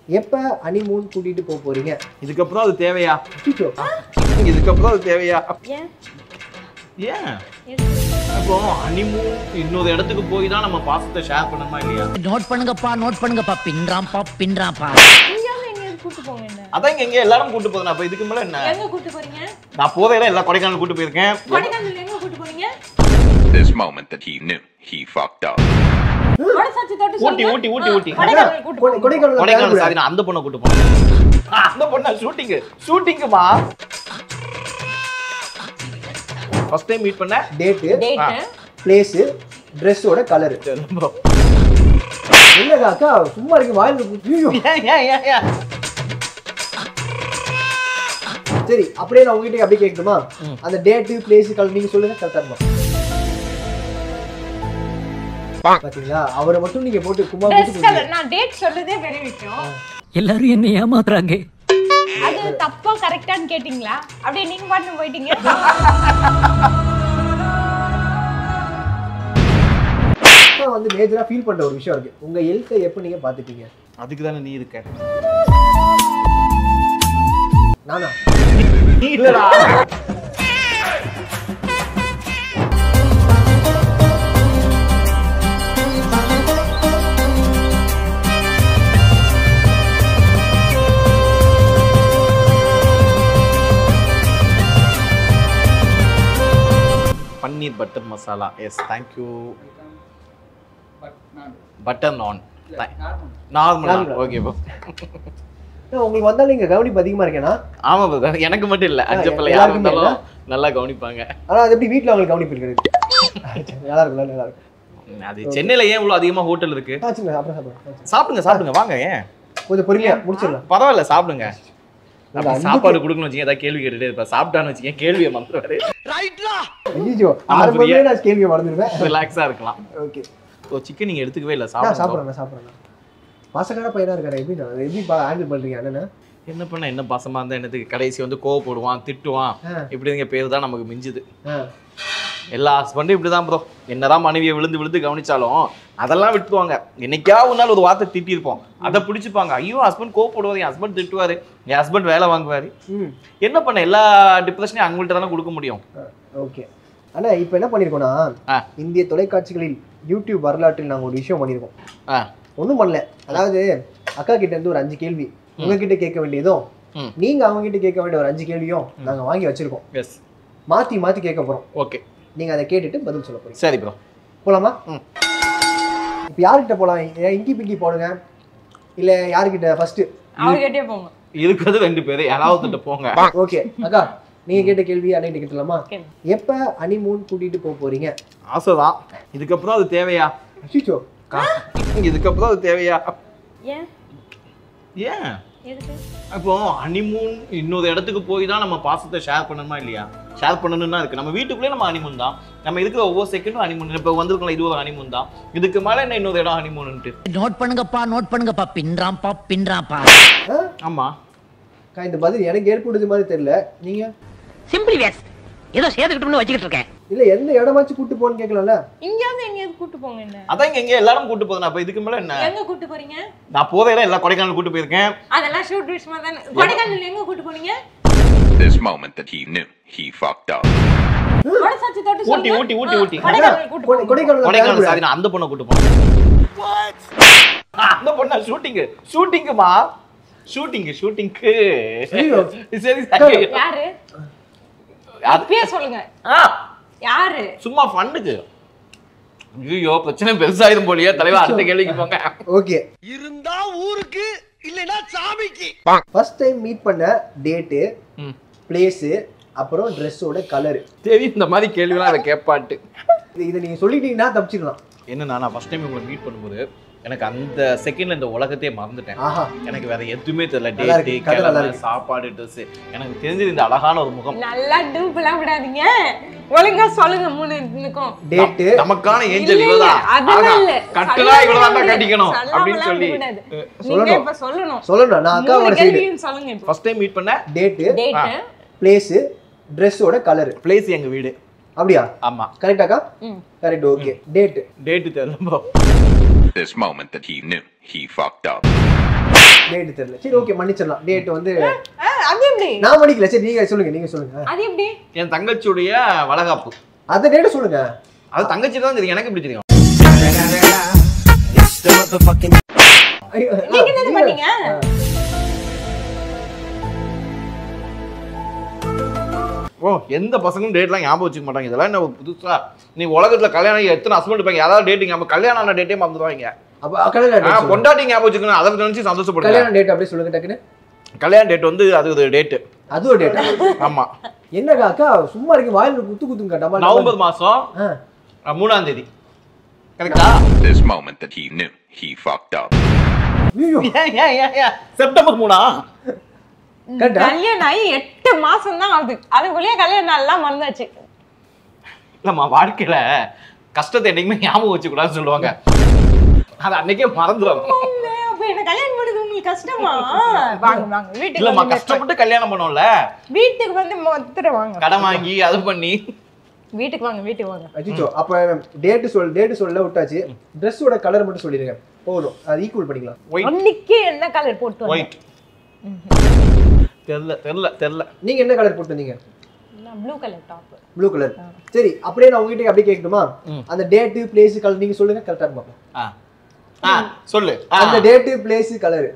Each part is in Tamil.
எப்ப ஹனிமூன் கூட்டிட்டு போக போறீங்க இதுக்கப்புறம் அது தேவையா அச்சச்சோ. இதுக்கப்புறம் அது தேவையா ஏன் ஏன் எதுக்கு? அப்போ ஹனிமூன் இன்னொரு இடத்துக்கு போய் தான் நம்ம பாசத்தை ஷேர் பண்ணணுமா இல்லையா நோட் பண்ணுங்கப்பா நோட் பண்ணுங்கப்பா பின்றாம்பா பின்றாம்பா எங்கேயாவது எங்கேயாவது கூட்டு போங்க என்ன அதான் இங்க எங்க எல்லாரும் கூட்டு போகுது அப்ப இதுக்கு மேல என்ன எங்க கூட்டு போறீங்க நான் போதே எல்லா கொடைக்கானல் கூட்டு போயிருக்கேன் கொடைக்கானல் எங்க கூட்டு போறீங்க This moment that he knew, he fucked up. மனசாட்சி தொட்டு ஊட்டி சொல்லுங்க. ஊட்டி ஊட்டி ஆ, ஊட்டி கொடைக்கானல் கூட்டு கொடை- போங்க. கொடைக்கானல் கொடைக்கானல் கிளம்புறேன். சாரி நான் அந்த பொண்ணை கூட்டு போனேன் ஆ, அந்த பொண்ணா ஷூட்டிங் ஷூட்டிங்குமா ஃபர்ஸ்ட் டைம் மீட் பண்ண டேட்டு டேட்டு பிளேஸ் ட்ரெஸ்ஸோட கலர் ரொம்ப. இல்லக்கா அக்கா சும்மா இருக்கு வாயில் ஐயோ. ஏன், ஏன், ஏன், ஏன்? சரி அப்படியே நான் உங்ககிட்ட அப்படியே கேட்கணுமா அந்த டேட்டு பிளேஸ் கலர் நீங்க சொல்லுங்க கரெக்டா இருக்கும் பாத்தீங்களா அவரை மட்டும் நீங்க போட்டு கும்மா ட்ரெஸ் போட்டு கலர் நான் டேட் சொல்றதே பெரிய விஷயம் எல்லாரும் என்ன ஏமாத்துறாங்க அது தப்பா கரெக்டான்னு கேட்டிங்களா அப்படியே நீங்க பாட்டு போயிட்டீங்க இப்ப வந்து மேஜரா ஃபீல் பண்ற ஒரு விஷயம் இருக்கு உங்க ஹெல்த்தை எப்ப நீங்க பாத்துப்பீங்க அதுக்கு தானே நீ இருக்க நானா நீ இல்லடா paneer butter masala yes thank you butter naan normal Normal. Okay bro ஏன் உங்களுக்கு வந்தாலும் நீங்க கவனிப்பு அதிகமா இருக்கேனா ஆமா brother. எனக்கு மட்டும் இல்ல அஞ்சு ஆ, பிள்ளை யார் எல்லாருக்குமே இருந்தாலும் நல்லா கவனிப்பாங்க ஆனா அது எப்படி வீட்ல உங்களுக்கு கவனிப்பு இருக்கிறது நல்லா இருக்கும் நல்லா இருக்கும் அது சென்னையில ஏன் இவ்வளவு அதிகமா ஹோட்டல் இருக்கு ஆ, சரிங்க, அப்புறம் சாப்பிடுறேன் சாப்பிடுங்க சாப்பிடுங்க வாங்க ஏன் கொஞ்சம் பொறுமையா முடிச்சிடலாம் பரவாயில்ல சாப்பிடுங்க அப்படி அஞ்சு சாப்பாடு கொடுக்கணும் வச்சுங்க ஏதாவது கேள்வி கேட்டுட்டு இருப்பேன் சாப்பிட்டான்னு வச்சுங்க கேள்வியை மறந்துடுவாரு ஐயோ ஆமா, ஆரம்பமே புரியா. நான் கேள்வியை மறந்துடுவேன் ரிலாக்ஸா இருக்கலாம் ஓகே ஓ சிக்கன் நீங்க எடுத்துக்கவே இல்ல நான் சாப்பிடுங்க சாப்பிட்றேன் நான் சாப்பிட்றேன் பாசக்கார பையனா இருக்காரு எப்படி நான் எப்படி ஹேண்டில் பண்றீங்க அண்ணன் என்ன பண்ண என்ன பாசமா இருந்தா என்னத்துக்கு கடைசி வந்து கோவப்படுவான் திட்டுவான் ஆ. இப்படிங்க பேர் தான் நமக்கு மிஞ்சுது ஆ எல்லா ஹஸ்பண்டும் இப்படிதான் ப்ரோ என்னதான் மனைவியை விழுந்து விழுந்து கவனிச்சாலும் அதெல்லாம் விட்டுருவாங்க என்னைக்கா ஒரு நாள் ஒரு வார்த்தை திட்டியிருப்போம் அதை பிடிச்சிப்பாங்க ஐயோ ஹஸ்பண்ட் கோவப்படுவார் என் ஹஸ்பண்ட் திட்டுவாரு என் ஹஸ்பண்ட் வேலை வாங்குவாரு ம் என்ன பண்ண எல்லா டிப்ரெஷனையும் அவங்கள்ட்ட தானே கொடுக்க முடியும் ஓகே அண்ணா இப்போ என்ன பண்ணியிருக்கோம்னா ஆ. இந்திய தொலைக்காட்சிகளில் யூடியூப் வரலாற்றில் நாங்கள் ஒரு விஷயம் பண்ணியிருக்கோம் ஆ ஒன்றும் பண்ணல அதாவது அக்கா கிட்ட இருந்து ஒரு அஞ்சு கேள்வி உங்ககிட்ட கேட்க வேண்டியதும் ம். நீங்க அவங்க கிட்ட கேட்க வேண்டிய ஒரு அஞ்சு கேள்வியும் நாங்க வாங்கி வச்சிருக்கோம் எஸ் மாத்தி மாத்தி கேட்க போறோம் ஓகே நீங்க அதை கேட்டுட்டு பதில் சொல்ல போறீங்க சரி ப்ரோ போலாமா ம். இப்போ யார்கிட்ட போலாம் ஏன் இங்கி பிங்கி போடுங்க இல்ல யாருக்கிட்ட ஃபர்ஸ்ட் அவர்கிட்டயே போங்க இருக்கிறது ரெண்டு பேரு யாராவது போங்க ஓகே அக்கா நீங்க கேட்ட கேள்வி அன்னைக்கு கேட்டலாமா கேளு. எப்ப ஹனிமூன் கூட்டிட்டு போக போறீங்க ஆசைதான் இதுக்கப்புறம் அது தேவையா அச்சோ இதுக்கப்புறம் அது தேவையா ஏன் ஏன் எதுக்கு அப்போ ஹனிமூன் இன்னொரு இடத்துக்கு போய் தான் நம்ம பாசத்தை ஷேர் பண்ணணுமா இல்லையா ஷேர் பண்ணணும்னா இருக்கு நம்ம வீட்டுக்குள்ளே நம்ம ஹனிமூன் தான் நம்ம இருக்கிற ஒவ்வொரு செகண்டும் ஹனிமூன் இப்போ வந்திருக்கலாம் இது ஒரு ஹனிமூன் தான் இதுக்கு மேல என்ன இன்னொரு இடம் ஹனிமூன்ட்டு நோட் பண்ணுங்கப்பா நோட் பண்ணுங்கப்பா பின்றாம்பா பின்றாம்பா ஆமா அக்கா இந்த பதில் எனக்கு ஏற்படுது மாதிரி தெரியல நீங்க சிம்பிளி வேஸ் ஏதோ சேர்த்துக்கிட்டோம்னு வச்சுக்கிட்டு இருக்கேன் இல்ல எந்த இடமாச்சும் கூட்டு போன்னு கேட்கலாம்ல இங்கேயாவது எங்கேயாவது கூட்டு போங்க என்ன அதான் இங்க எங்க எல்லாரும் கூட்டு போகுது அப்ப இதுக்கு மேல என்ன எங்க கூட்டு போறீங்க நான் போதையில எல்லா கொடைக்கானல் கூட்டு போயிருக்கேன் அதெல்லாம் ஷூட் விஷயமா தானே கொடைக்கானல் எங்க கூட்டு போனீங்க This moment that he knew, he fucked up. மனசாட்சி தொட்டு ஊட்டி, சொல்லுங்க. ஊட்டி, ஊட்டி, ஆ, ஊட்டி. கொடைக்கானல் கூட்டு கொடை- போங்க. கொடைக்கானல் கொடைக்கானல் கிளம்புறேன். சாரி நான் அந்த பொண்ணை கூட்டு போனேன் அந்த பொண்ணா ஷூட்டிங் ஷூட்டிங்குமா ஷூட்டிங் ஷூட்டிங்க்கு ஐயோ. சரி சரி யாரு அது- இப்பயே சொல்லுங்க ஆ, யாரு சும்மா ஃபண்டுக்கு ஐயோ பிரச்சனை பெருசாயிரும் போலியே தலைவா அடுத்த கேள்விக்கு போங்க ஓகே இருந்தா ஊருக்கு இல்லைன்னா சாமிக்கு ஃபர்ஸ்ட் டைம் மீட் பண்ண டேட்டு ம். பிளேஸு அப்புறம் ட்ரெஸ்ஸோட கலரு தெரியும் இந்த மாதிரி கேள்விலாம் அதை கேட்பாட்டு இது இதை நீங்க சொல்லிட்டீங்கன்னா தப்பிச்சுக்கலாம் என்னன்னா நான் ஃபர்ஸ்ட் டைம் உங்களை மீட் பண்ணும்போது எனக்கு அந்த செகண்ட்ல இந்த உலகத்தையே மறந்துட்டேன் ஆஹா எனக்கு வேற எதுவுமே தெரியல நல்லா டேட்டு இருக்கு, கதை நல்லா கிழமை இருக்கு. சாப்பாடு ட்ரெஸ் எனக்கு தெரிஞ்சது இந்த அழகான ஒரு முகம் நல்லா டூப்லாம் விடாதீங்க ஒழுங்கா சொல்லுங்க மூணு இதுக்கும் டேட்டு நமக்கான ஏஞ்சல் இல்ல, இவதா அதெல்லாம் இல்ல. கட்டுனா இவ்வளவுதான் சொல்லாமலாம் கட்டிக்கணும் சொல்லாமலாம் அப்படின்னு சொல்லி விடக்கூடாது. நீங்க சொல்லணும். இப்ப சொல்லணும் சொல்லணும் நான் அக்காவோட மூணு சைடு கேள்வியும் சொல்லுங்க இப்போ ஃபர்ஸ்ட் டைம் மீட் பண்ண டேட்டு டேட்டு பிளேஸு ட்ரெஸ்ஸோட கலரு பிளேஸ் எங்க வீடு அப்படியா ஆமா கரெக்டாக்கா ம். கரெக்ட் ஓகே டேட்டு டேட்டு தெரியல This moment that he knew, he fucked up. Date தெரியல சரி ஓகே மன்னிச்சிடலாம் டேட் வந்து ஆ, அது எப்படி நான் மன்னிக்கல சரி நீங்க சொல்லுங்க நீங்க சொல்லுங்க அது எப்படி என் தங்கச்சியுடைய வளகாப்பு அந்த டேட் சொல்லுங்க அது தங்கச்சி தான் தெரியும் எனக்கு எப்படி தெரியும் ஐயோ, நீங்க என்ன பண்ணீங்க ஓ எந்த பசங்களும் டேட்லாம் ஞாபகம் வச்சுக்க மாட்டாங்க இதெல்லாம் என்ன புதுசா நீ உலகத்துல கல்யாணம் ஆகி எத்தனை ஹஸ்பண்ட் இருப்பாங்க யாராவது டேட்டிங் ஞாபகம் கல்யாணம் ஆன டேட்டே மறந்துடுவாங்க அப்ப கல்யாண ஆ, date சொல்லுங்க. பொண்டாட்டி ஞாபகம் வச்சுக்கணும் அதை நினைச்சு சந்தோஷப்படுங்க கல்யாண டேட் அப்படியே சொல்லுங்க டக்குன்னு கல்யாண டேட் வந்து அது டேட்டு அது ஒரு டேட் ஆமா என்னக்கா அக்கா சும்மா இருக்கு வாயில குத்து குத்துங்க டமால் நவம்பர் மாசம் ஆ. அ, மூணாம் தேதி கரெக்டா This moment that he knew he fucked up. ஐயோ ஏன் ஏன் ஏன் ஏன் செப்டம்பர் மூணா கரெக்டா கல்யாணம் ஆகி எட்டு மாசம் தான் ஆகுது அதுக்குள்ளேயே கல்யாணம் நாள்லாம் மறந்தாச்சு இல்லம்மா வாழ்க்கையில கஷ்டத்தை என்னைக்குமே ஞாபகம் வச்சு கூடாதுன்னு சொல்லுவாங்க அது அன்னைக்கே மறந்துடும் அப்ப என்ன கல்யாணம் பண்ணது உங்களுக்கு கஷ்டமா வாங்க வாங்க வீட்டுக்கு இல்லம்மா வந்து கஷ்டப்பட்டு கல்யாணம் பண்ணோம்ல வீட்டுக்கு வந்து மொத்தம் வாங்க கடன் வாங்கி அது பண்ணி வீட்டுக்கு வாங்க வீட்டுக்கு வாங்க அச்சிச்சோ அப்ப டேட் சொல் டேட் சொல்ல விட்டாச்சு ட்ரெஸ்ஸோட கலர் மட்டும் சொல்லிடுங்க போதும் அது ஈக்குவல் பண்ணிக்கலாம் ஒயிட் அன்னைக்கு என்ன கலர் போட்டு வந்தேன்? ஒயிட் தெரியல தெரியல தெரியல நீங்க என்ன கலர் போட்டு வந்தீங்க நான் blue colour top blue colour சரி அப்படியே நான் உங்ககிட்ட அப்படியே கேட்கட்டுமா ம். அந்த டேட்டு பிளேஸ் கலர் நீங்க சொல்லுங்க கரெக்டா பார்ப்போம் ஆ ஆ சொல்லு ஆ. அந்த date place colour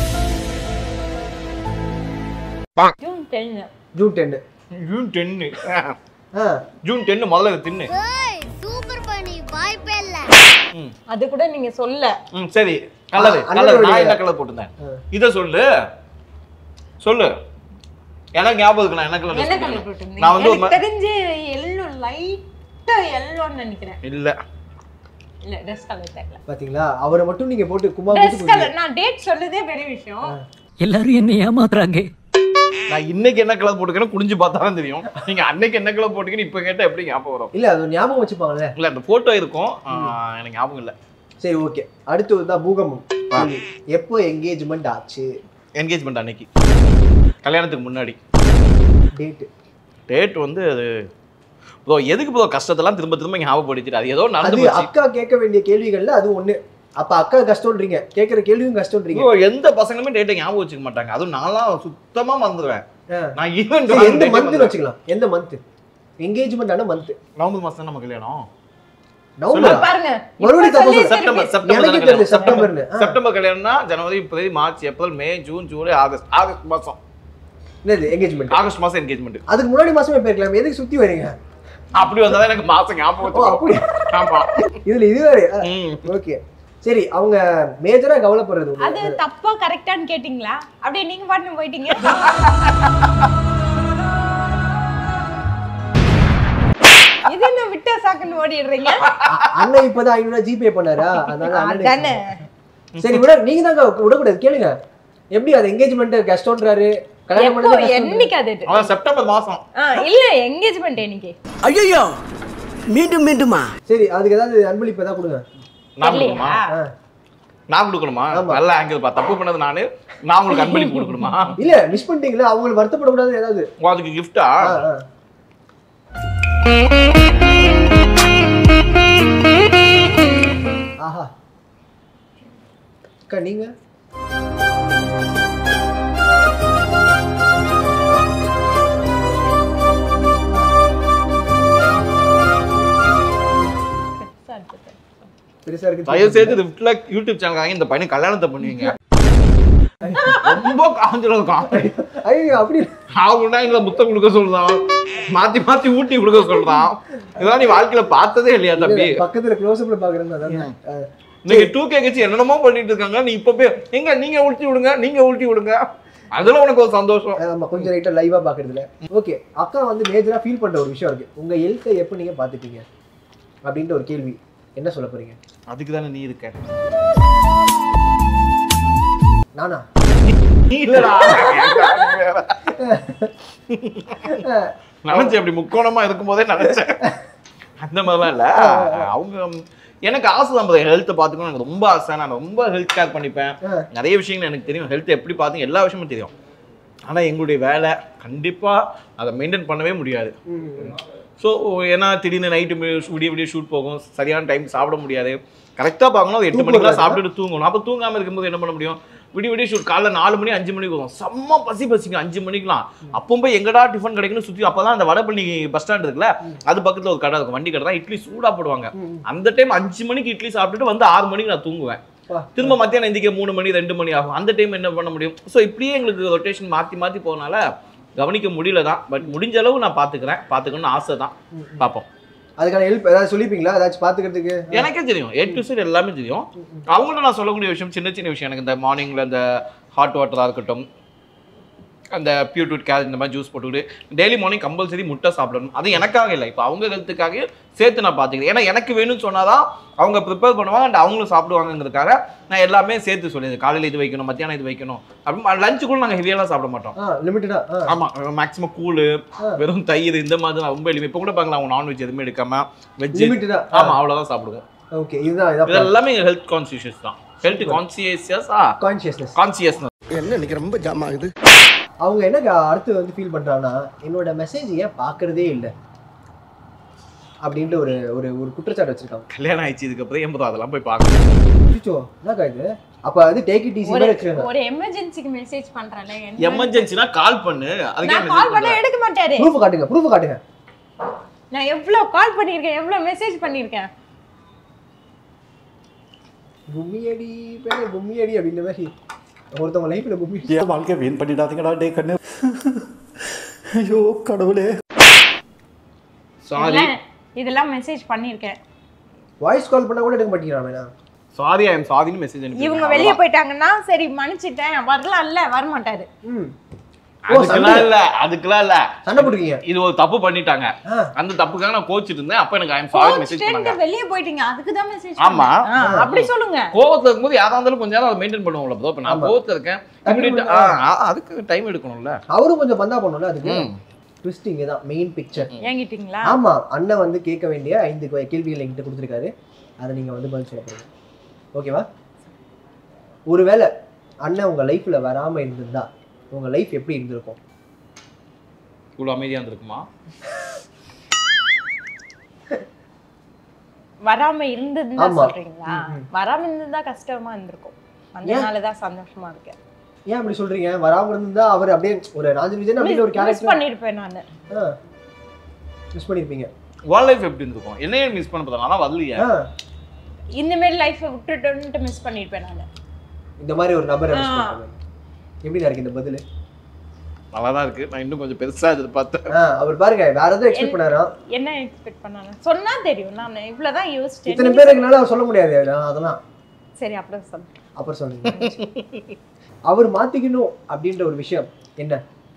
June ten June ten June ten ஆ ஜூன் டென்னு முதல்ல இதை தின்னு சூப்பர் பண்ணி வாய்ப்பே இல்ல ம் அது கூட நீங்க சொல்ல ம் சரி கலரு ஆ, கலர் அண்ணனோட நான் என்ன idea. கலர் போட்டிருந்தேன் ஆ. இத சொல்லு சொல்லு எனக்கு ஞாபகம் இருக்கு நான் என்ன கலர் என்ன கலர் போட்டு நான் வந்து ஒரு எனக்கு மா- தெரிஞ்சு எல்லோ லைட்டா எல்லோன்னு நினைக்கிறேன் இல்ல இல்ல ட்ரெஸ் கலர் தெரியல பாத்தீங்களா அவரை மட்டும் நீங்க போட்டு குமா ட்ரெஸ் போட்டு கலர் நான் டேட் சொல்லதே பெரிய விஷயம் எல்லாரும் என்ன ஏமாத்துறாங்க நான் இன்னைக்கு என்ன கலர் போட்டுக்கணும் குடிஞ்சு பார்த்தா தான் தெரியும் நீங்க அன்னைக்கு என்ன கலர் போட்டுக்கணும் இப்ப கேட்டா எப்படி ஞாபகம் வரும் இல்ல அது ஒரு ஞாபகம் வச்சுப்பாங்கல்ல இல்ல அந்த போட்டோ இருக்கும் ஆ, எனக்கு ஞாபகம் இல்ல சரி ஓகே அடுத்து தான் பூகம்பம் சொல்லு. எப்போ என்கேஜ்மெண்ட் ஆச்சு என்கேஜ்மெண்ட் அன்னைக்கு கல்யாணத்துக்கு முன்னாடி டேட் டேட் வந்து அது ப்ரோ எதுக்கு ப்ரோ கஷ்டத்தெல்லாம் திரும்ப திரும்ப ஞாபகப்படுத்திட்டு அது ஏதோ நடந்து அது போச்சு அக்கா கேட்க வேண்டிய கேள்விகள்ல அது ஒண்ணு அப்ப அக்கா கஷ்டம்ன்றீங்க கேட்கிற கேள்வியும் கஷ்டம்ன்றீங்க ப்ரோ எந்த பசங்களுமே டேட்டை ஞாபகம் வச்சுக்க மாட்டாங்க அதுவும் நான்லாம் சுத்தமா மறந்துடுவேன் ஆ. நான் ஈவன் சரி, எந்த மந்த்னு வச்சுக்கலாம் எந்த மந்த் என்கேஜ்மெண்ட் ஆன மந்த் நவம்பர் மாசம் நம்ம கல்யாணம் நவம்பர் பாருங்க மறுபடியும் இப்ப தப்பு சொல்லி சொல்லு. செப்டம்பர் திருப்பி- செப்டம்பர் எனக்கு தானே தெரியல கல்யாணம். செப்டம்பர்னு ஆ. செப்டம்பர் கல்யாணம்னா ஜனவரி பிப்ரவரி மார்ச் ஏப்ரல் மே ஜூன் ஜூலை ஆகஸ்ட் ஆகஸ்ட் மாசம் என்னது என்கேஜ்மெண்ட் ஆகஸ்ட் மாசம் என்கேஜ்மெண்ட் அதுக்கு முன்னாடி மாசமே போயிருக்கலாம் எதுக்கு சுத்தி வரீங்க அப்படி வந்தாதான் எனக்கு மாசம் ஞாபகம் ஓ அப்படி வச்சுக்கணும். ஆமா இதுல இது வேற ம். ஓகே சரி அவங்க மேஜரா கவலைப்படுறது ஒண்ணு. அது தப்பா கரெக்டான்னு கேட்டிங்களா அப்படியே நீங்க பாட்டு போயிட்டீங்க இது என்ன விட்ட சாக்குன்னு ஓடிடுறீங்க அ- அண்ணன் இப்பதான் ஐநூறு ஜிபே பண்ணாரா அதனால அதானே அண்ணன் சரி விட நீங்க தாங்க விடக்கூடாது கேளுங்க எப்படி அது என்கேஜ்மெண்ட் கஷ்டம்ன்றாரு கல்யாணம் எப்போ பண்ணது கஷ்டம் என்னைக்கு அது அதான் செப்டம்பர் மாசம் ஆ, இல்ல என்கேஜ்மெண்ட் என்னைக்கு ஐயோ மீண்டும் மீண்டுமா சரி அதுக்கு ஏதாவது அன்பளிப்பு ஏதாவது கொடுங்க நான் இல்லையா? கொடுக்கணுமா ஆ. நான் கொடுக்கணுமா ஆமா. நல்ல ஆங்கிள் பா தப்பு பண்ணது நானு நான் உங்களுக்கு அன்பளிப்பு கொடுக்கணுமா இல்ல மிஸ் பண்ணிட்டீங்களா அவங்களுக்கு வருத்தப்படக்கூடாது ஏதாவது ஓ, அதுக்கு கிஃப்டா ஆ, ஆ. ஆஹா அக்கா நீங்க பெருசா இருக்கு தயவு செய்து லிஃப்ட்ல யூடியூப் சேனல் வாங்கி இந்த பையன் கல்யாணத்தை பண்ணுவீங்க ரொம்ப காஞ்சிருக்கும் ஐயோ அப்படி அவங்கன்னா எங்களை முத்தம் கொடுக்க சொல்றான் மாத்தி மாத்தி ஊட்டி கொடுக்க சொல்றான் இதெல்லாம் நீ வாழ்க்கையில பார்த்ததே இல்லையா தம்பி பக்கத்துல க்ளோஸ் அப்ல பாக்குறேன் அதான் ஆ. நீங்க டூ கே கட்சி என்னென்னமோ பண்ணிட்டு இருக்காங்க நீ இப்ப போய் எங்க நீங்க ஊட்டி விடுங்க நீங்க ஊட்டி விடுங்க அதுல உனக்கு ஒரு சந்தோஷம் ஆமா கொஞ்சம் ரைட்டா லைவா பாக்குறதுல ஓகே அக்கா வந்து மேஜரா ஃபீல் பண்ற ஒரு விஷயம் இருக்கு உங்க ஹெல்த்தை எப்போ நீங்க பாத்துப்பீங்க அப்படின்ற ஒரு கேள்வி என்ன சொல்ல போறீங்க அதுக்கு தானே நீ இருக்க நானா நீ இல்லடா நினைச்சேன் அப்படி முக்கோணமா இருக்கும் போதே நினைச்சேன் அந்த மாதிரிலாம் இல்ல அவங்க எனக்கு ஆசை தான் ஹெல்த்தை பார்த்துக்கணும் எனக்கு ரொம்ப ஆசை நான் ரொம்ப ஹெல்த் கேர் பண்ணிப்பேன் ஆ. நிறைய விஷயங்கள் எனக்கு தெரியும் ஹெல்த் எப்படி பார்த்து எல்லா விஷயமும் தெரியும் ஆனா எங்களுடைய வேலை கண்டிப்பா அதை மெயின்டைன் பண்ணவே முடியாது ஸோ ஏன்னா திடீர்னு நைட்டு விடிய விடிய ஷூட் போகும் சரியான டைம் சாப்பிட முடியாது கரெக்டாக பார்க்கணும் அது எட்டு தூக்கம் மணிக்கெல்லாம் வராதா? சாப்பிட்டுட்டு தூங்கணும் அப்போ தூங்காமல் இருக்கும்போது என்ன பண்ண முடியும் விடிய விடிய ஷூட் காலைல நாலு மணி அஞ்சு மணிக்கு வரும் செம்ம பசி பசிங்க அஞ்சு மணிக்கெல்லாம் அப்போ போய் எங்கடா டிஃபன் கிடைக்குன்னு சுற்றி அப்போ தான் அந்த வடபள்ளி பஸ் ஸ்டாண்ட் இருக்குல்ல அது பக்கத்தில் ஒரு கடை இருக்கும் வண்டி கடை தான் இட்லி சூடாக போடுவாங்க அந்த டைம் அஞ்சு மணிக்கு இட்லி சாப்பிட்டுட்டு வந்து ஆறு மணிக்கு நான் தூங்குவேன் வா. திரும்ப மத்தியானம் எந்திக்க மூணு மணி ரெண்டு மணி ஆகும் அந்த டைம் என்ன பண்ண முடியும் ஸோ இப்படியே எங்களுக்கு ரொட்டேஷன் மாற்றி மாற்றி போனால கவனிக்க முடியல தான் பட் முடிஞ்ச அளவு நான் பார்த்துக்கிறேன் பார்த்துக்கணும்னு ஆசை தான் பார்ப்போம் அதுக்கான ஹெல்ப் ஏதாவது சொல்லிப்பீங்களா ஏதாச்சும் பாத்துக்கிறதுக்கு எனக்கே தெரியும் ஏ டு சைடு எல்லாமே தெரியும் அவங்கள்ட்ட நான் சொல்லக்கூடிய விஷயம் சின்ன சின்ன விஷயம் எனக்கு இந்த மார்னிங்கில் இந்த ஹாட் வாட்டராக இருக்கட்டும் அந்த பியூட்ரூட் கேரட் இந்த மாதிரி ஜூஸ் போட்டுக்கிட்டு டெய்லி மார்னிங் கம்பல்சரி முட்டை சாப்பிடணும் அது எனக்காக இல்லை இப்போ அவங்க ஹெல்த்துக்காக சேர்த்து நான் பார்த்துக்கிறேன் ஏன்னா எனக்கு வேணும்னு சொன்னாதான் அவங்க ப்ரிப்பேர் பண்ணுவாங்க அண்ட் அவங்களும் சாப்பிடுவாங்கங்கிறதுக்காக நான் எல்லாமே சேர்த்து சொல்லிடுறேன் காலையில் இது வைக்கணும் மத்தியானம் இது வைக்கணும் அப்படி லஞ்சுக்குள்ள நாங்கள் ஹெவியெல்லாம் சாப்பிட மாட்டோம் ஆ லிமிட்டடா ஆமா மேக்ஸிமம் கூழு வெறும் தயிர் இந்த மாதிரி தான் ரொம்ப எளிமை இப்போ கூட பாக்கலாம் அவங்க நான்வெஜ் எதுவுமே எடுக்காம வெஜ் லிமிட்டடா ஆமா அவ்வளவுதான் சாப்பிடுவோம் ஓகே இதுதான் இது இதான் எல்லாமே ஹெல்த் கான்சியஸ் தான் ஹெல்த் கான்சியஸா கான்சியஸ்னஸ் கான்சியஸ் என்ன இன்னைக்கு ரொம்ப ஜாம் ஆகுது அவங்க என்ன க- அடுத்து வந்து ஃபீல் பண்றாங்கன்னா என்னோட மெசேஜ் ஏன் பார்க்கறதே இல்லை அப்படின்ட்டு ஒரு ஒரு ஒரு குற்றச்சாட்டு வச்சிருக்காங்க கல்யாணம் ஆயிடுச்சு இதுக்கப்புறம் எண்பது அதெல்லாம் போய் பார்க்கணும் அச்சோ என்னக்கா இது அப்ப அது டேக் இட் ஈஸி ஒரு மாதிரி வச்சிருக்காங்க ஒரு எமர்ஜென்சிக்கு மெசேஜ் பண்றேன்ல என்ன- எமர்ஜென்சினா கால் பண்ணு அதுக்கே நான் கால் message பண்ண பண்றேன். எடுக்க மாட்டாரு ப்ரூஃப் காட்டுங்க ப்ரூஃப் காட்டுங்க நான் எவ்வளவு கால் பண்ணிருக்கேன் எவ்வளவு மெசேஜ் பண்ணிருக்கேன் கும்மியடி பேரு கும்மியடி அப்படின்ற மாதிரி ஒருத்தவங்க லைஃப்ல கும்மி என் வாழ்க்கை வீண் பண்ணிடாதீங்கடா டே கண்ணு ஐயோ கடவுளே சாரி இதெல்லாம் இதெல்லாம் மெசேஜ் பண்ணிருக்கேன் வாய்ஸ் கால் பண்ணா கூட எடுக்க மாட்டேங்கிறான் சாரி ஐ எம் சாரின்னு மெசேஜ் இவங்க வெளிய போயிட்டாங்கன்னா சரி மன்னிச்சிட்டேன் வரலாம் இல்ல வர மாட்டாரு ம் அதுக்கெல்லாம் இல்ல அதுக்கெல்லாம் இல்ல சண்டை போட்டுருக்கீங்க இது ஒரு தப்பு பண்ணிட்டாங்க ஆ. அந்த தப்புக்காக நான் கோச்சிட்டு இருந்தேன் அப்ப எனக்கு ஐ எம் சாரி மெசேஜ் பண்ணாங்க கோச்சிட்டு வெளிய போயிட்டீங்க அதுக்கு தான் மெசேஜ் ஆமா. அப்படி சொல்லுங்க கோவத்துல இருக்கும்போது யாரா இருந்தாலும் கொஞ்ச நேரம் அதை மெயின்டைன் பண்ணுவோம்ல ப்ரோ இப்ப நான் ஆமா. கோவத்துல இருக்கேன் டக்குனு இப்படி பண்ணா- ஆ, ஆ, அதுக்கு டைம் எடுக்கணும்ல அவரும் கொஞ்சம் பந்தா பண்ணணும்ல அதுக்கு ம். ட்விஸ்ட் இங்கே தான் மெயின் பிக்சர் ஏங்கிட்டீங்களா ஆமா அண்ணன் வந்து கேட்க வேண்டிய ஐந்து கே- கேள்விகள் என்கிட்ட கொடுத்துருக்காரு அதை நீங்க வந்து பதில் சொல்ல போறீங்க ஓகேவா ஒருவேளை அண்ணன் உங்க லைஃப்ல வராம இருந்திருந்தா உங்க லைஃப் எப்படி இருந்திருக்கும் இவ்வளவு அமைதியா இருந்திருக்குமா வராம இருந்ததுன்னு ஆமா. சொல்றீங்களா வராம இருந்ததா கஷ்டமா இருந்திருக்கும் அதனாலதான் சந்தோஷமா இருக்கேன் ஏன் அப்படி சொல்றீங்க வராம இருந்தா அவர் அப்படியே ஒரு ராஜன் விஜயன் அப்படின்னு ஒரு மிஸ் கேரக்டர் பண்ணிருப்பேன் நானு மிஸ் பண்ணிருப்பீங்க உன் லைஃப் எப்படி இருந்திருக்கும் என்னையே மிஸ் பண்ண பார்த்தா நான் வரலையே ஆ, இந்த மாதிரி லைஃப் விட்டுட்டு மிஸ் பண்ணிருப்பேன் நானு இந்த மாதிரி ஒரு நபரை மிஸ் ஆ. பண்றது எப்படி இருக்கு இந்த பதில் நல்லா தான் இருக்கு நான் இன்னும் கொஞ்சம் பெருசா எதிர்பார்த்தேன் அவர் பாருங்க வேற எதுவும் எக்ஸ்பெக்ட் பண்ணாரா என்ன எக்ஸ்பெக்ட் பண்ணானு சொன்னா தெரியும் நான் இவ்வளவுதான் இத்தனை யோசிச்சேன் பேர் இருக்கனால அவர் சொல்ல முடியாது நான் அதெல்லாம் சரி அப்புறம் சொல்றேன் அப்புறம் சொல்லுங்க அவர் மாத்திக்கணும் அப்படின்ற ஒரு விஷயம் என்ன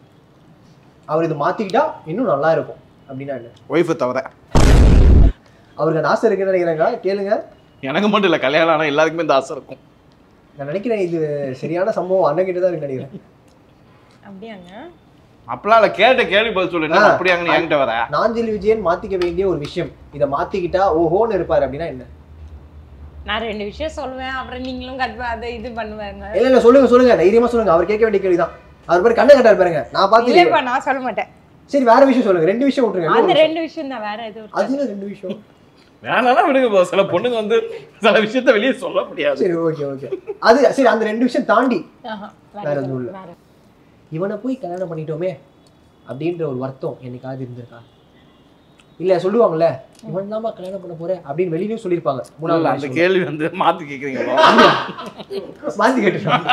அவர் இது மாத்திக்கிட்டா இன்னும் நல்லா இருக்கும் அப்படின்னா என்ன ஒய்ஃபை தவிர அவருக்கு அந்த ஆசை இருக்குன்னு நினைக்கிறாங்க கேளுங்க எனக்கு மட்டும் இல்ல கல்யாணம் ஆனா எல்லாருக்குமே இந்த ஆசை இருக்கும் நான் நினைக்கிறேன் இது சரியான சம்பவம் அண்ணன் கிட்ட தான் இருக்கு நினைக்கிறேன் அப்படியாங்க அப்பலாம் இல்ல கேட்ட கேள்வி பதில் சொல்லு என்ன ஆ. அப்படியாங்கன்னு என்கிட்ட வர நாஞ்சில் விஜயன் மாத்திக்க வேண்டிய ஒரு விஷயம் இதை மாத்திக்கிட்டா ஓஹோன்னு இருப்பாரு அப்படின்னா என்ன நான் ரெண்டு விஷயம் சொல்லுவேன் அப்புறம் நீங்களும் கட்பா அதை இது பண்ணுவாங்க இல்ல இல்ல சொல்லுங்க சொல்லுங்க தைரியமா சொல்லுங்க அவர் கேட்க வேண்டிய கேள்விதான் அவர் பேர் கண்ணை கட்டாரு பாருங்க நான் பார்த்து இல்லப்பா நான் சொல்ல மாட்டேன் சரி வேற விஷயம் சொல்லுங்க ரெண்டு விஷயம் விட்டுருங்க அந்த இன்னொரு ரெண்டு விஷயம் தான் வேற எதுவும் விஷயம். அது என்ன ரெண்டு விஷயம் வேணாலும் விடுங்க bro. சில பொண்ணுங்க வந்து சில விஷயத்த வெளியே சொல்ல முடியாது சரி ஓகே ஓகே அது சரி அந்த ரெண்டு விஷயம் தாண்டி ஆஹா, வேற வேற எதுவும் எதுவும் இல்ல. வேற இவனை போய் கல்யாணம் பண்ணிட்டோமே அப்படின்ற ஒரு வருத்தம் என்னைக்காவது இருந்திருக்கா இல்ல சொல்லுவாங்கல்ல இவன் தான்மா கல்யாணம் பண்ண போறேன் அப்படின்னு வெளியிலயும் சொல்லியிருப்பாங்க மூணாவது அந்த மனுஷன். கேள்வி வந்து மாத்தி கேக்குறீங்க bro. மாத்தி கேட்டுருக்காங்க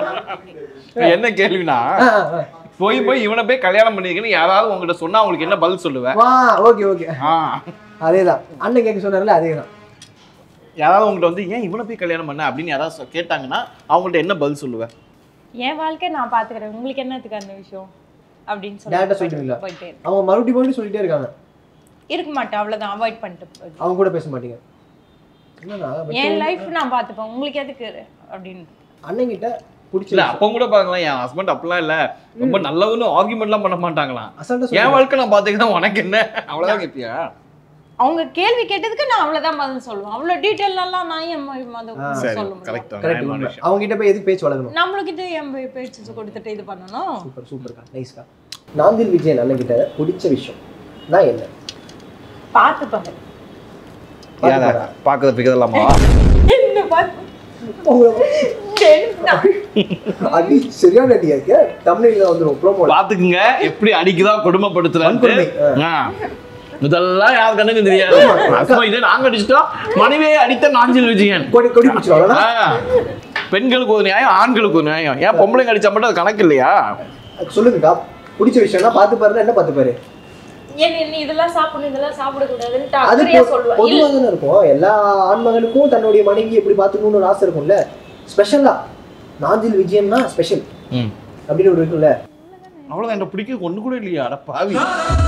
என்ன கேள்வினா ஆ, ஆ, ஆ. போய் போய் இவனை போய் கல்யாணம் பண்ணிருக்கேன்னு யாராவது உங்ககிட்ட சொன்னா அவங்களுக்கு என்ன பதில் சொல்லுவேன் வா ஓகே ஓகே ஆ. அதேதான் அண்ணன் கேட்க சொன்னார்ல அதேதான் யாராவது உங்ககிட்ட வந்து ஏன் இவனை போய் கல்யாணம் பண்ண அப்படின்னு யாராவது சொ- கேட்டாங்கன்னா அவங்கள்ட்ட என்ன பதில் சொல்லுவேன் என் வாழ்க்கை நான் பாத்துக்கிறேன் உங்களுக்கு என்னத்துக்கு அந்த விஷயம் அப்படின்னு Direct ஆ சொல்லி சொல்லிடுவீங்களா? போயிட்டே இரு. அவங்க மறுபடியும் மறுபடியும் சொல்லிட்டே இருக்காங்க இருக்க மாட்டேன் அவ்வளவுதான் அவாய்ட் பண்ணிட்டு போயிடு. அவங்க கூட பேச மாட்டீங்க என்னன்னா என் லைஃப் நான் பாத்துப்பேன் உங்களுக்கு எதுக்கு அப்படின்னு அண்ணன் கிட்ட பிடிச்ச இல்ல விஷயம். அப்ப கூட பாருங்களேன் என் ஹஸ்பண்ட் அப்படிலாம் இல்ல ரொம்ப நல்லவன்னு ஆர்குமெண்ட்லாம் பண்ண மாட்டாங்களாம் அசால்ட்டா என் சொல்லுங்க. வாழ்க்கை நான் பாத்துக்கிறேன் உனக்கு என்ன அவ்வளவுதான் கேப்பியா அவங்க கேள்வி கேட்டதுக்கு நான் அவ்வளவுதான் பதில் சொல்லுவேன் அவ்வளவு டீட்டெயில் எல்லாம் நான் என் ம- மத- ஆ, சரி சொல்ல முடியும் கரெக்ட் Correct, உண்மை. அவங்க கிட்ட போய் எதுக்கு பேச்சு வளர்க்கணும் நம்மளுக்கிட்ட என் போய் பேச்சு கொடுத்துட்டு இது பண்ணணும் சூப்பர் சூப்பர்க்கா நைஸ்க்கா நாந்தில் விஜயன் அண்ணன் கிட்ட பிடிச்ச விஷயம் நான் என்ன பார்த்து பாரு பாத்துப்பாரா? பாக்குறது பிக்கலாமா என்ன பார்த்து அடி சரியான அடியா இருக்க தமிழ்ல வந்துரும் ப்ரோமோ பாத்துக்குங்க எப்படி அடிக்குதா கொடுமைப்படுத்துறான்ட்டு வன்கொடுமை, ஆ. இதெல்லாம் யார் கண்ணுக்கும் தெரியாது அசுமா இதே நாங்க அடிச்சிட்டோம் மனைவியை அடித்த நாஞ்சில் விஜயன் கொடி கொடி பிடிச்சிருவாங்க ஆ. பெண்களுக்கு ஒரு நியாயம் ஆண்களுக்கு ஒரு நியாயம் ஏன் பொம்பளைங்க அடிச்சா மட்டும் அது கணக்கு இல்லையா சொல்லுங்கக்கா பிடிச்ச விஷயம்லாம் பார்த்து பாருன்னா என்ன பார்த்து பாரு ஏன் நீ இதெல்லாம் சாப்பிடணும் இதெல்லாம் சாப்பிடக்கூடாதுன்ட்டு அது அக்கறையா பொ- சொல்லுவேன் பொதுவா தானே இருக்கும் எல்லா ஆண்மகனுக்கும் தன்னுடைய மனைவி எப்படி பார்த்துக்கணும்னு ஒரு ஆசை இருக்கும்ல ஸ்பெஷலா நாஞ்சில் விஜயன்னா ஸ்பெஷல் ம். அப்படின்னு ஒரு இருக்குல்ல அவ்வளவுதான் என்ன பிடிக்க ஒண்ணு கூட இல்லையா அட பாவி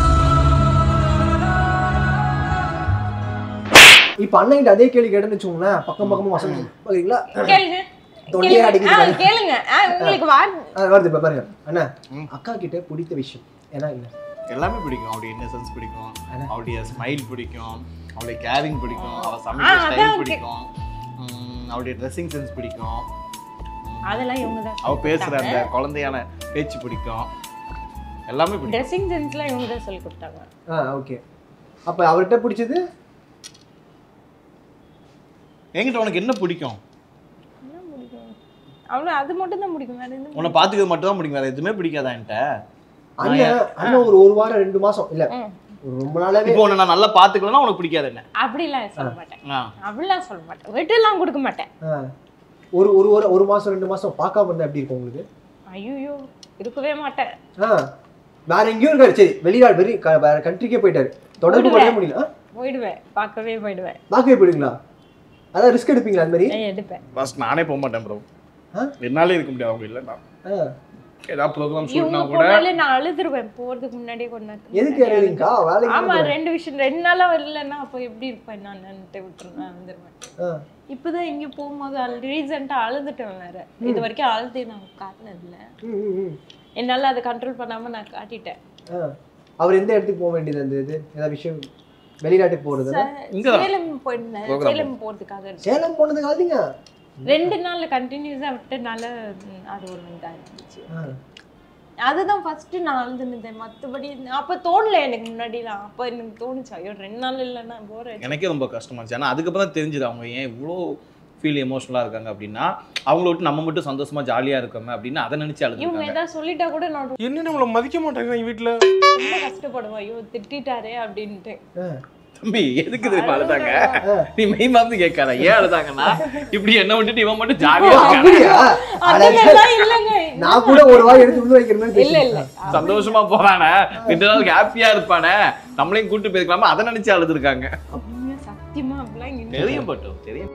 இப்ப அண்ணன் அதே கேள்வி கேட்டேன்னு வச்சுக்கோங்களேன் பக்கம் பக்கமா வசனம் பாக்குறீங்களா கேளுங்க தொண்டையே கேளுங்க. அடிக்குது ஆ, பாருங்க. கேளுங்க ஆ, உங்களுக்கு வா ஆ, வருது இப்ப பாருங்க அண்ணா அக்கா கிட்ட பிடித்த விஷயம் ஏன்னா என்ன எல்லாமே பிடிக்கும் அவருடைய இன்னசென்ஸ் பிடிக்கும் அண்ணா. அவருடைய ஸ்மைல் பிடிக்கும் அவருடைய கேரிங் பிடிக்கும் அவ ஆ, சமைக்கிற அதான் ஸ்டைல் okay. பிடிக்கும் ம், அவருடைய ட்ரெஸ்ஸிங் சென்ஸ் பிடிக்கும் அதெல்லாம் இவங்க தான் அவ பேசுற அந்த குழந்தையான பேச்சு பிடிக்கும் எல்லாமே பிடிக்கும் ட்ரெஸ்ஸிங் சென்ஸ்லாம் இவங்க தான் சொல்லி கொடுத்தாங்க ஆ ஓகே அப்ப அவர்கிட்ட பிடிச்சது என்கிட்ட உனக்கு என்ன பிடிக்கும் என்ன பிடிக்கும் அவ்வளோ அது மட்டும் தான் பிடிக்கும் வேற எதுவும் உன்னை பாத்துக்கிறது மட்டும் தான் பிடிக்கும் வேற எதுவுமே பிடிக்காதா என்கிட்ட அண்ணன் அண்ணன் ஒரு ஒரு வாரம் ரெண்டு மாசம் இல்ல ம். ஒரு ரொம்ப நாளாவே இப்போ உன்னை நான் நல்லா பாத்துக்கலன்னா உனக்கு பிடிக்காது என்ன அப்படிலாம் சொல்ல மாட்டேன் ஆ. அப்படிலாம் சொல்ல மாட்டேன் விட்டுலாம் கொடுக்க மாட்டேன் ஆ. ஒரு ஒரு ஒரு ஒரு மாசம் ரெண்டு மாசம் பார்க்காம இருந்தா எப்படி இருக்கும் உங்களுக்கு ஐயோ இருக்கவே மாட்டேன் ஆ வேற எங்கேயும் இருக்காரு சரி வெளிநாடு வெளி க- வேற கண்ட்ரிக்கே போயிட்டாரு தொடர்பு பண்ணவே முடியல ஆ? போயிடுவேன் பார்க்கவே போயிடுவேன் பார்க்கவே போயிடுங்களா அதான் ரிஸ்க் எடுப்பீங்களா அந்த மாதிரி நான் எடுப்பேன் ஃபர்ஸ்ட் நானே போக மாட்டேன் ப்ரோ ஆ? என்னாலே இருக்க முடியாது அவங்க இல்லைன்னா ஆ. ஏதாவது ப்ரோக்ராம் இவங்க ஷூட்னா கூட போனாலே நான் அழுதுருவேன் போறதுக்கு முன்னாடியே கொஞ்ச நேரத்துக்கு எதுக்கு முன்னாடி எழுதுங்கக்கா வேலைக்கு ஆமா தானே ரெண்டு விஷயம் ரெண்டு நாளா வரலன்னா அப்போ எப்படி இருப்பேன் நான் நின்னுட்டு விட்டுருவேன் வந்துருவேன் ஆ. இப்பதான் இங்க போகும்போது ரீசெண்டா அழுதுட்டேன் வேற இது வரைக்கும் அழுது நான் காட்டினது இல்ல ம், ம், ம். என்னால அதை கண்ட்ரோல் பண்ணாம நான் காட்டிட்டேன் ஆ. அவர் எந்த இடத்துக்கு போக வேண்டியது இருந்தது ஏதாவது விஷயம் வெளிநாட்டுக்கு போறது இங்கதான். சேலம் போயிருந்தேன் Program. சேலம் போறதுக்காக இருந்தேன். சேலம் போனதுக்கு ஆகுதுங்க ரெண்டு நாள்ல கண்டினியூஸா விட்டனால ம், அது ஒரு இதா இருந்துச்சு ஆ. அதுதான் ஃபர்ஸ்ட் நான் அழுதுனேன் மத்தபடி அப்ப தோணல எனக்கு முன்னாடிலாம் அப்ப எனக்கு தோணுச்சு ஐயோ ரெண்டு நாள் இல்லைன்னா போற எனக்கே ரொம்ப கஷ்டமா இருந்துச்சு ஆனால் அதுக்கப்புறம் தான் தெரிஞ்சுது அவங்க ஏன் இவ்வளோ ஃபீல் எமோஷனலாக இருக்காங்க அப்படின்னா அவங்கள விட்டு நம்ம மட்டும் சந்தோஷமா ஜாலியாக இருக்கோமே அப்படின்னு அதை நினச்சி இவங்க அழுதுருக்காங்க ஏதாவது சொல்லிட்டா கூட நான் என்ன நம்மளை மதிக்க மாட்டாங்க வீட்டுல ரொம்ப கஷ்டப்படுவேன் ஐயோ திட்டாரே அப்படின்ட்டு தம்பி எதுக்கு தெரியுமா அழுதாங்க நீ மெய் மறந்து கேட்காத ஏன் அழுதாங்கன்னா இப்படி என்ன விட்டுட்டு இவன் மட்டும் ஜாலியாக இருக்காங்க அப்படியா அந்த அட, மாதிரிலாம் இல்லைங்க நான் கூட ஒரு வாய் எடுத்து உள்ள வைக்கிற மாதிரி இல்ல இல்ல பேசிட்டேன். சந்தோஷமா போறானே ரெண்டு நாளுக்கு ஹாப்பியா இருப்பானே நம்மளையும் கூட்டு போயிருக்கலாமா அதை நினைச்சு அழுதுருக்காங்க உண்மையா சத்தியமா அப்படிலாம் இங்க இல்ல. தெரியும் பட்டு தெரியும்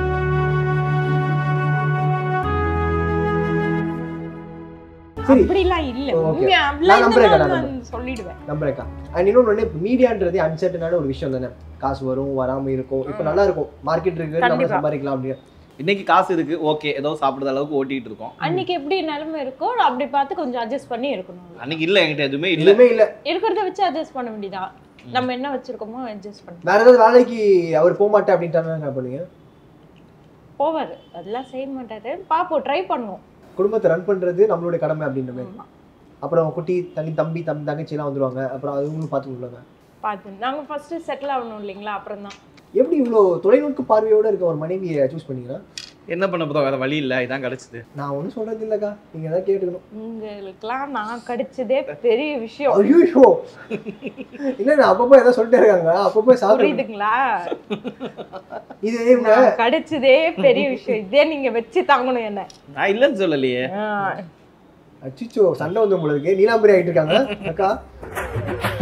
சரி அப்படிலாம் இல்ல Okay. உண்மையா நான் அப்படிலாம் நம்புறேன், இருந்தா நான் நான் சொல்லிடுவேன் நம்புறேக்கா அண்ட் இன்னொன்று மீடியான்றது அன்சர்டனான ஒரு விஷயம் தானே காசு வரும் வராம இருக்கும் இப்போ நல்லா இருக்கும் மார்க்கெட் இருக்கு நம்ம கண்டிப்பா. சம்பாதிக்கலாம் அப்படின்னு இன்னைக்கு காசு இருக்கு ஓகே ஏதோ சாப்பிடுற அளவுக்கு ஓட்டிட்டு இருக்கோம் அன்னைக்கு எப்படி நிலைமை இருக்கோ அப்படி பார்த்து கொஞ்சம் அட்ஜஸ்ட் பண்ணி இருக்கணும் அன்னைக்கு இல்ல என்கிட்ட எதுவுமே இல்ல எதுவுமே இல்ல இருக்கிறத வச்சு அட்ஜஸ்ட் பண்ண வேண்டியதா நம்ம என்ன வச்சிருக்கோமோ அட்ஜஸ்ட் பண்ண வேற ஏதாவது வேலைக்கு அவர் போக மாட்டேன் அப்படின்ட்டாங்க என்ன பண்ணுங்க போவாரு அதெல்லாம் செய்ய மாட்டாரு பாப்போம் ட்ரை பண்ணுவோம் குடும்பத்தை ரன் பண்றது நம்மளுடைய கடமை அப்படின்ற மாதிரி ஆமா. அப்புறம் குட்டி தனி தம்பி தம் தங்கச்சி எல்லாம் வந்துருவாங்க அப்புறம் அதுங்களும் பார்த்துக்கொள்வாங்க பார்த்து நாங்க ஃபர்ஸ்ட் செட்டில் ஆகணும் இல்லைங்களா அப்புறம் தான் எப்படி இவ்வளோ தொலைநோக்கு பார்வையோட இருக்க ஒரு மனைவியை சூஸ் பண்ணீங்கன்னா என்ன பண்ண போதோ வேற வழி இல்ல இதான் கிடைச்சது நான் ஒன்றும் சொல்றது இல்லைக்கா நீங்க தான் கேட்டுக்கணும் உங்களுக்கெல்லாம் நான் கிடைச்சதே பெரிய விஷயம் ஐயோ இல்ல நான் அப்பப்போ ஏதோ சொல்லிட்டே இருக்காங்க அப்பப்போ சாப்பிடுறது புரியுதுங்களா இது இவங்க நான் கிடைச்சதே பெரிய விஷயம் இதே நீங்க வச்சு தாங்கணும் என்ன நான் இல்லைன்னு சொல்லலையே ஆ. அச்சிச்சோ சண்டை வந்து உங்களுக்கு நீலாம்பரி ஆயிட்டு இருக்காங்க அக்கா